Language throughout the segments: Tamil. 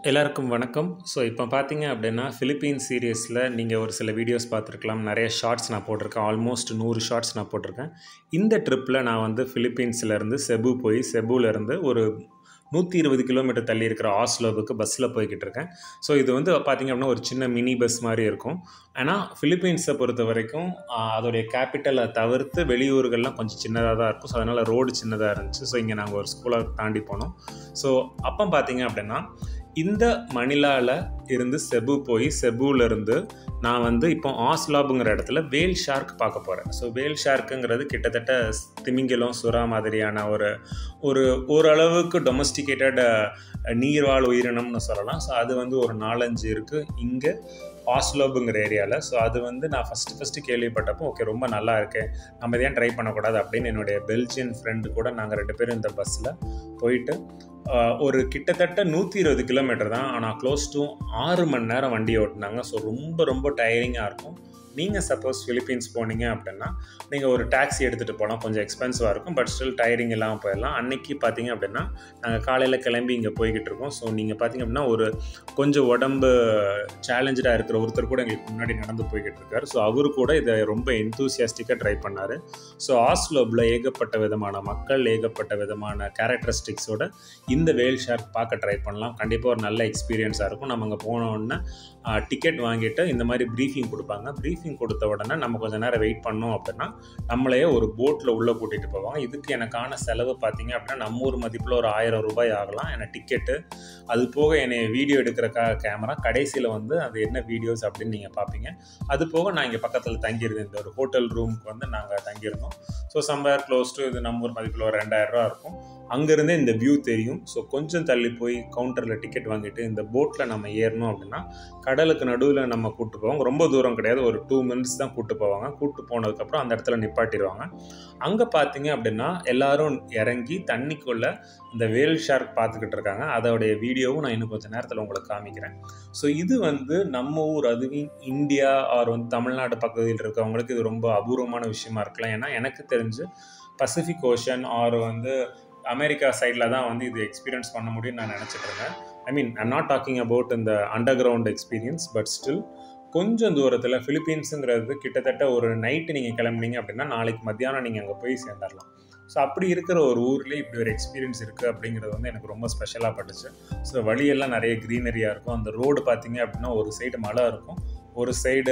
எல்லாருக்கும் வணக்கம் ஸோ இப்போ பார்த்தீங்க அப்படின்னா ஃபிலிப்பீன் சீரியஸில் நீங்கள் ஒரு சில வீடியோஸ் பார்த்துருக்கலாம் நிறைய ஷார்ட்ஸ் நான் போட்டிருக்கேன் ஆல்மோஸ்ட் நூறு ஷார்ட்ஸ் நான் போட்டிருக்கேன் இந்த ட்ரிப்பில் நான் வந்து ஃபிலிப்பீன்ஸ்லேருந்து செபு போய் செபுலேருந்து ஒரு நூற்றி இருபது கிலோமீட்டர் தள்ளி இருக்கிற ஆஸ்லோவுக்கு பஸ்ஸில் போய்கிட்டு இருக்கேன் ஸோ இது வந்து பார்த்திங்க அப்படின்னா ஒரு சின்ன மினி பஸ் மாதிரி இருக்கும் ஆனால் ஃபிலிப்பீன்ஸை பொறுத்த வரைக்கும் ஆஹ், அதோடைய கேபிட்டலை தவிர்த்து வெளியூர்கள்லாம் கொஞ்சம் சின்னதாக தான் இருக்கும் ஸோ அதனால் ரோடு சின்னதாக இருந்துச்சு ஸோ இங்கே நாங்கள் ஒரு ஸ்கூலை தாண்டி போனோம் ஸோ அப்போ பார்த்தீங்க அப்படின்னா இந்த மணிலாவில் இருந்து செபு போய் செபுலேருந்து நான் வந்து இப்போ ஆஸ்லாபுங்கிற இடத்துல வேல் ஷார்க் பார்க்க போகிறேன் ஸோ வேல் ஷார்க்குங்கிறது கிட்டத்தட்ட திமிங்கலம் சுறா மாதிரியான ஒரு ஒரு ஓரளவுக்கு டொமஸ்டிகேட்டட் நீர்வாழ் உயிரினம்னு சொல்லலாம் ஸோ அது வந்து ஒரு நாலஞ்சு இருக்குது இங்கே ஆஸ்லோபுங்கிற ஏரியாவில் ஸோ அது வந்து நான் ஃபஸ்ட்டு ஃபஸ்ட்டு கேள்விப்பட்டப்போ ஓகே ரொம்ப நல்லா இருக்கு நம்ம இதை ஏன் ட்ரை பண்ணக்கூடாது அப்படின்னு என்னுடைய பெல்ஜியன் ஃப்ரெண்டு கூட நாங்கள் ரெண்டு பேரும் இந்த பஸ்ஸில் போயிட்டு ஆஹ், ஒரு கிட்டத்தட்ட நூற்றி இருபது கிலோமீட்டர் தான் ஆனால் க்ளோஸ் டு ஆறு மணி நேரம் வண்டி ஓட்டினாங்க ஸோ ரொம்ப ரொம்ப டயரிங்காக இருக்கும் நீங்கள் சப்போஸ் ஃபிலிப்பீன்ஸ் போனீங்க அப்படின்னா நீங்கள் ஒரு டாக்ஸி எடுத்துகிட்டு போகலாம் கொஞ்சம் எக்ஸ்பென்சிவாக இருக்கும் பட் ஸ்டில் டயரிங் இல்லாமல் போயிடலாம் அன்னைக்கு பார்த்தீங்க அப்படின்னா நாங்கள் காலையில் கிளம்பி இங்கே போய்கிட்டு இருக்கோம் ஸோ நீங்கள் பார்த்தீங்க அப்படின்னா ஒரு கொஞ்சம் உடம்பு சேலஞ்சடாக இருக்கிற ஒருத்தர் கூட எங்களுக்கு முன்னாடி நடந்து போய்கிட்டு இருக்காரு ஸோ அவரு கூட இதை ரொம்ப எந்தூசியாஸ்டிக்காக ட்ரை பண்ணார் ஸோ ஆஸ்லோபில் ஏகப்பட்ட விதமான மக்கள் ஏகப்பட்ட விதமான கேரக்டரிஸ்டிக்ஸோட இந்த வேல் ஷார்க் பார்க்க ட்ரை பண்ணலாம் கண்டிப்பாக ஒரு நல்ல எக்ஸ்பீரியன்ஸாக இருக்கும் நம்ம அங்கே போன உடனே டிக்கெட் வாங்கிட்டு இந்த மாதிரி ப்ரீஃபிங் கொடுப்பாங்க ப்ரீஃபிங் கொடுத்த உடனே நம்ம கொஞ்சம் நேரம் வெயிட் பண்ணோம் அப்படின்னா நம்மளையே ஒரு போட்டில் உள்ளே கூட்டிகிட்டு போவாங்க இதுக்கு எனக்கான செலவு பார்த்தீங்க அப்படின்னா நம்ம ஊர் மதிப்பில் ஒரு ஆயிரம் ரூபாய் ஆகலாம் எனக்கு டிக்கெட்டு அது போக என்னை வீடியோ எடுக்கிற கா கேமரா கடைசியில் வந்து அது என்ன வீடியோஸ் அப்படின்னு நீங்கள் பார்ப்பீங்க அது போக நான் இங்கே பக்கத்தில் தங்கியிருந்தேன் இந்த ஒரு ஹோட்டல் ரூமுக்கு வந்து நாங்கள் தங்கியிருந்தோம் ஸோ சம்பேர் க்ளோஸ் டு இது நம்ம ஊர் மதிப்பில் ஒரு ரெண்டாயிரம் ரூபா இருக்கும் அங்கேருந்தே இந்த வியூ தெரியும் ஸோ கொஞ்சம் தள்ளி போய் கவுண்டரில் டிக்கெட் வாங்கிட்டு இந்த போட்டில் நம்ம ஏறணும் அப்படின்னா கடலுக்கு நடுவில் நம்ம கூட்டு போவாங்க ரொம்ப தூரம் கிடையாது ஒரு டூ மினிட்ஸ் தான் கூட்டு போவாங்க கூட்டு போனதுக்கப்புறம் அந்த இடத்துல நிப்பாட்டிடுவாங்க அங்கே பார்த்தீங்க அப்படின்னா எல்லாரும் இறங்கி தண்ணிக்குள்ளே இந்த வேல் ஷார்க் பார்த்துக்கிட்டு இருக்காங்க அதோடைய வீடியோவும் நான் இன்னும் கொஞ்சம் நேரத்தில் உங்களுக்கு காமிக்கிறேன் ஸோ இது வந்து நம்ம ஊர் அதுவும் இந்தியா ஆர் வந்து தமிழ்நாடு பகுதியில் இருக்கவங்களுக்கு இது ரொம்ப அபூர்வமான விஷயமா இருக்கலாம் ஏன்னா எனக்கு தெரிஞ்சு பசிபிக் ஓஷன் ஆர் வந்து அமெரிக்கா சைடில் தான் வந்து இது எக்ஸ்பீரியன்ஸ் பண்ண முடியும்னு நான் நினச்சிட்டு இருந்தேன் I mean I'm not talking about இந்த underground experience but still கொஞ்சம் தூரத்தில் ஃபிலிப்பீன்ஸுங்கிறது கிட்டத்தட்ட ஒரு நைட்டு நீங்கள் கிளம்புனீங்க அப்படின்னா நாளைக்கு மத்தியானம் நீங்கள் அங்கே போய் சேர்ந்துடலாம் ஸோ அப்படி இருக்கிற ஒரு ஊர்லேயே இப்படி ஒரு எக்ஸ்பீரியன்ஸ் இருக்குது அப்படிங்கிறது வந்து எனக்கு ரொம்ப ஸ்பெஷலாக பட்டுச்சு ஸோ வழியெல்லாம் நிறைய க்ரீனரியாக இருக்கும் அந்த ரோடு பார்த்தீங்க அப்படின்னா ஒரு சைடு மலை இருக்கும் ஒரு சைடு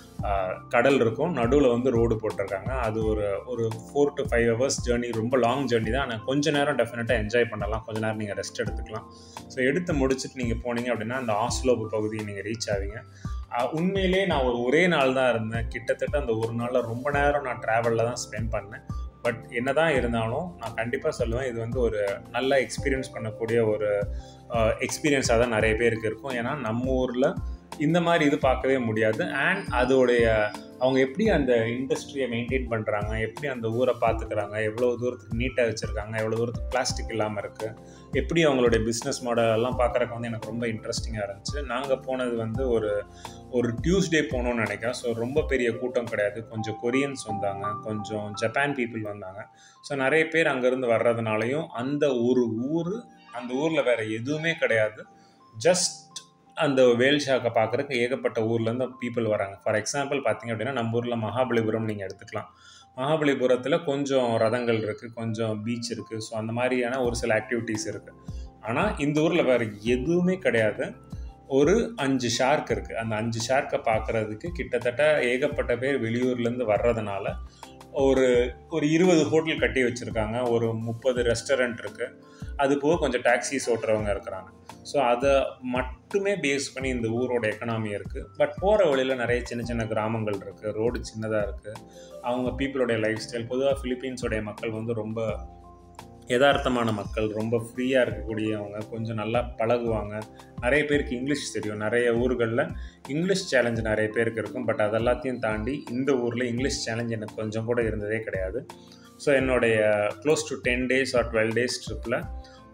கடல் இருக்கும் நடுவில் வந்து ரோடு போட்டிருக்காங்க அது ஒரு ஒரு four to five hours journey ரொம்ப லாங் ஜேர்னி தான் ஆனால் கொஞ்ச நேரம் டெஃபினட்டாக என்ஜாய் பண்ணலாம் கொஞ்ச நேரம் நீங்கள் ரெஸ்ட் எடுத்துக்கலாம் ஸோ எடுத்து முடிச்சுட்டு நீங்கள் போனீங்க அப்படின்னா அந்த ஆஸ்லோபு பகுதியை நீங்கள் ரீச் ஆவீங்க ஆஹ் உண்மையிலே நான் ஒரு ஒரே நாள் தான் இருந்தேன் கிட்டத்தட்ட அந்த ஒரு நாளில் ரொம்ப நேரம் நான் ட்ராவலில் தான் ஸ்பெண்ட் பண்ணேன் பட் என்னதான் இருந்தாலும் நான் கண்டிப்பாக சொல்லுவேன் இது வந்து ஒரு நல்ல எக்ஸ்பீரியன்ஸ் பண்ணக்கூடிய ஒரு எக்ஸ்பீரியன்ஸாக தான் நிறைய பேருக்கு இருக்கும் ஏன்னா நம்ம ஊரில் இந்த மாதிரி இது பார்க்கவே முடியாது அண்ட் அதோடைய அவங்க எப்படி அந்த இண்டஸ்ட்ரியை மெயின்டைன் பண்ணுறாங்க எப்படி அந்த ஊரை பார்த்துக்கிறாங்க எவ்வளோ தூரத்துக்கு நீட்டாக வச்சுருக்காங்க எவ்வளோ தூரத்துக்கு பிளாஸ்டிக் இல்லாமல் இருக்குது எப்படி அவங்களுடைய பிஸ்னஸ் மாடல் எல்லாம் பார்க்குறக்கு வந்து எனக்கு ரொம்ப இன்ட்ரெஸ்டிங்காக இருந்துச்சு நாங்கள் போனது வந்து ஒரு ஒரு டியூஸ்டே போகணும்னு நினைக்கிறேன் ஸோ ரொம்ப பெரிய கூட்டம் கிடையாது கொஞ்சம் கொரியன்ஸ் வந்தாங்க கொஞ்சம் ஜப்பான் பீப்புள் வந்தாங்க ஸோ நிறைய பேர் அங்கேருந்து வர்றதுனாலையும் அந்த ஒரு ஊர் அந்த ஊரில் வேறு எதுவுமே கிடையாது ஜஸ்ட் அந்த வேல் ஷாக்கை பார்க்குறதுக்கு ஏகப்பட்ட ஊர்லேருந்து பீப்புள் வராங்க ஃபார் எக்ஸாம்பிள் பார்த்தீங்க அப்படின்னா நம்ம ஊரில் மகாபலிபுரம் நீங்கள் எடுத்துக்கலாம் மகாபலிபுரத்தில் கொஞ்சம் ரதங்கள் இருக்குது கொஞ்சம் பீச் இருக்குது ஸோ அந்த மாதிரியான ஒரு சில ஆக்டிவிட்டீஸ் இருக்குது ஆனால் இந்த ஊரில் வேறு எதுவுமே கிடையாது ஒரு அஞ்சு ஷார்க் இருக்குது அந்த அஞ்சு ஷார்க்கை பார்க்குறதுக்கு கிட்டத்தட்ட ஏகப்பட்ட பேர் வெளியூர்லேருந்து வர்றதுனால ஒரு ஒரு இருபது ஹோட்டல் கட்டி வச்சுருக்காங்க ஒரு முப்பது ரெஸ்டாரண்ட் இருக்குது அது போக கொஞ்சம் டாக்ஸிஸ் ஓட்டுறவங்க இருக்கிறாங்க ஸோ அதை மட்டுமே பேஸ் பண்ணி இந்த ஊரோட எக்கனாமி இருக்குது பட் போகிற வழியில் நிறைய சின்ன சின்ன கிராமங்கள் இருக்குது ரோடு சின்னதாக இருக்குது அவங்க பீப்புளோடைய லைஃப் ஸ்டைல் பொதுவாக ஃபிலிப்பீன்ஸோடைய மக்கள் வந்து ரொம்ப யதார்த்தமான மக்கள் ரொம்ப ஃப்ரீயாக இருக்கக்கூடியவங்க கொஞ்சம் நல்லா பழகுவாங்க நிறைய பேருக்கு இங்கிலீஷ் தெரியும் நிறைய ஊர்களில் இங்கிலீஷ் சேலஞ்சு நிறைய பேருக்கு இருக்கும் பட் அதெல்லாத்தையும் தாண்டி இந்த ஊரில் இங்கிலீஷ் சேலஞ்ச் எனக்கு கொஞ்சம் கூட இருந்ததே கிடையாது ஸோ என்னுடைய close to ten days or twelve days ட்ரிப்பில்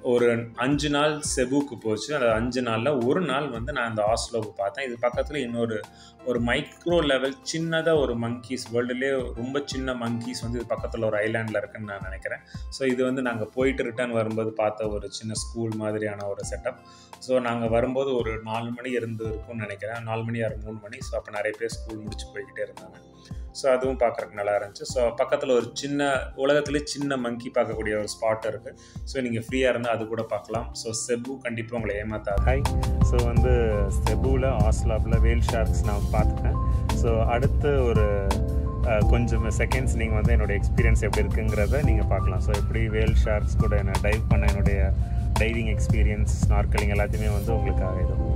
ஒரு அஞ்சு நாள் செபுக்கு போச்சு அந்த அஞ்சு நாளில் ஒரு நாள் வந்து நான் அந்த ஆஸ்லோவுக்கு பார்த்தேன் இது பக்கத்தில் இன்னொரு ஒரு மைக்ரோ லெவல் சின்னதாக ஒரு மங்கீஸ் வேர்ல்டுலேயே ரொம்ப சின்ன மங்கீஸ் வந்து இது பக்கத்தில் ஒரு ஐலாண்டில் இருக்குன்னு நான் நினைக்கிறேன் ஸோ இது வந்து நாங்கள் போயிட்டு ரிட்டர்ன் வரும்போது பார்த்த ஒரு சின்ன ஸ்கூல் மாதிரியான ஒரு செட்டப் ஸோ நாங்கள் வரும்போது ஒரு நாலு மணி இருந்து இருக்கும்னு நினைக்கிறேன் நாலு மணி ஆறு மூணு மணி ஸோ அப்போ நிறைய பேர் ஸ்கூல் முடிச்சு போய்கிட்டே இருந்தாங்க ஸோ அதுவும் பார்க்குறக்கு நல்லா இருந்துச்சு ஸோ பக்கத்தில் ஒரு சின்ன உலகத்துலேயே சின்ன மங்கி பார்க்கக்கூடிய ஒரு ஸ்பாட் இருக்குது ஸோ நீங்கள் ஃப்ரீயாக இருந்தால் அது கூட பார்க்கலாம் ஸோ செபு கண்டிப்பாக உங்களை ஏமாத்தாது ஹாய் ஸோ வந்து செபுவில் ஆஸ்லாப்பில் வேல் ஷார்க்ஸ் நான் பார்த்துட்டேன் ஸோ அடுத்து ஒரு கொஞ்சம் செகண்ட்ஸ் நீங்கள் வந்து என்னோடய எக்ஸ்பீரியன்ஸ் எப்படி இருக்குங்கிறத நீங்கள் பார்க்கலாம் ஸோ எப்படி வேல் ஷார்க்ஸ் கூட என்ன டைவ் பண்ண என்னுடைய டைவிங் எக்ஸ்பீரியன்ஸ் ஸ்னார்க்கலிங் எல்லாத்தையுமே வந்து உங்களுக்காக இது